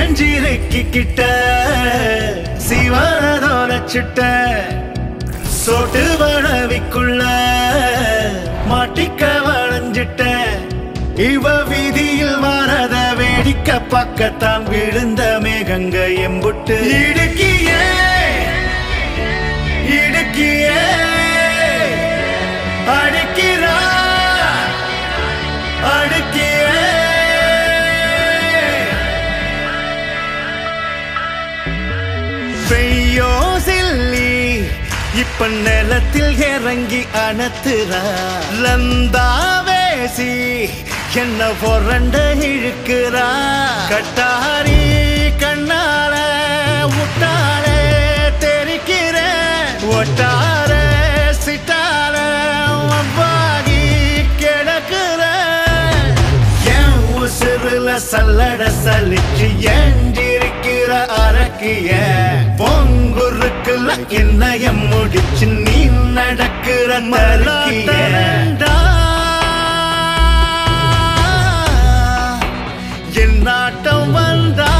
எஞ்சிருக்கிட்ட சிவனதோலச்சிட்ட சோட்டு வளவிக்குள்ள மாட்டிக்க வளைஞ்சிட்ட இவ வீதியில் வரத வேடிக்க பக்கத்தான் விழுந்த மேகங்க எம்புட்டு இடுக்கியே இடுக்கியே அடிக்கிறா அடுக்கியே பெய்யோ சில்லி இப்ப நிலத்தில் இறங்கி அணத்துறா லந்தாவேசி என்ன பொறண்ட இழுக்கிறா கட்டாரி கண்ணால முட்டால தெரிக்கிற ஒட்டார சிட்டால வவ்வாகி கிடக்குற என் உசுருல சல்லட சலிச்சு ஏஞ்சிருக்கிற அரக்கிய பொங்குருக்குல என்னைய முடிச்சு நீ நடக்கிற மலக்கிய என் நாட்டம் வந்தா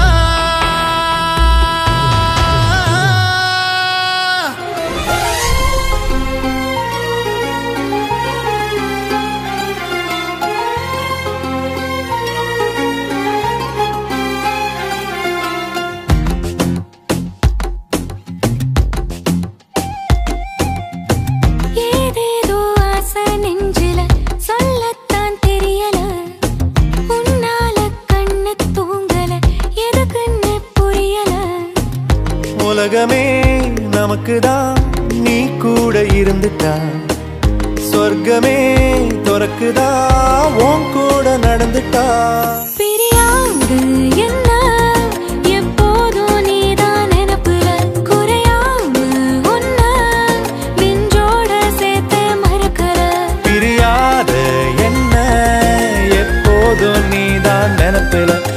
ஏதேதோ ஆசை நெஞ்சில சொல்லத்தான் தெரியல உன்னால கண்ணு தூங்கல எதுக்குன்னு புரியல உலகமே நமக்குதான் நீ கூட இருந்துட்டா சொர்க்கமே துறக்குதா உன் கூட நடந்துட்டா பிரியாது என்ன எப்போதும் நீதான் நினப்புல குறையாம உன்ன நெஞ்சோட சேர்த்து மறக்கற பிரியாத என்ன எப்போதும் நீதான் நினப்பில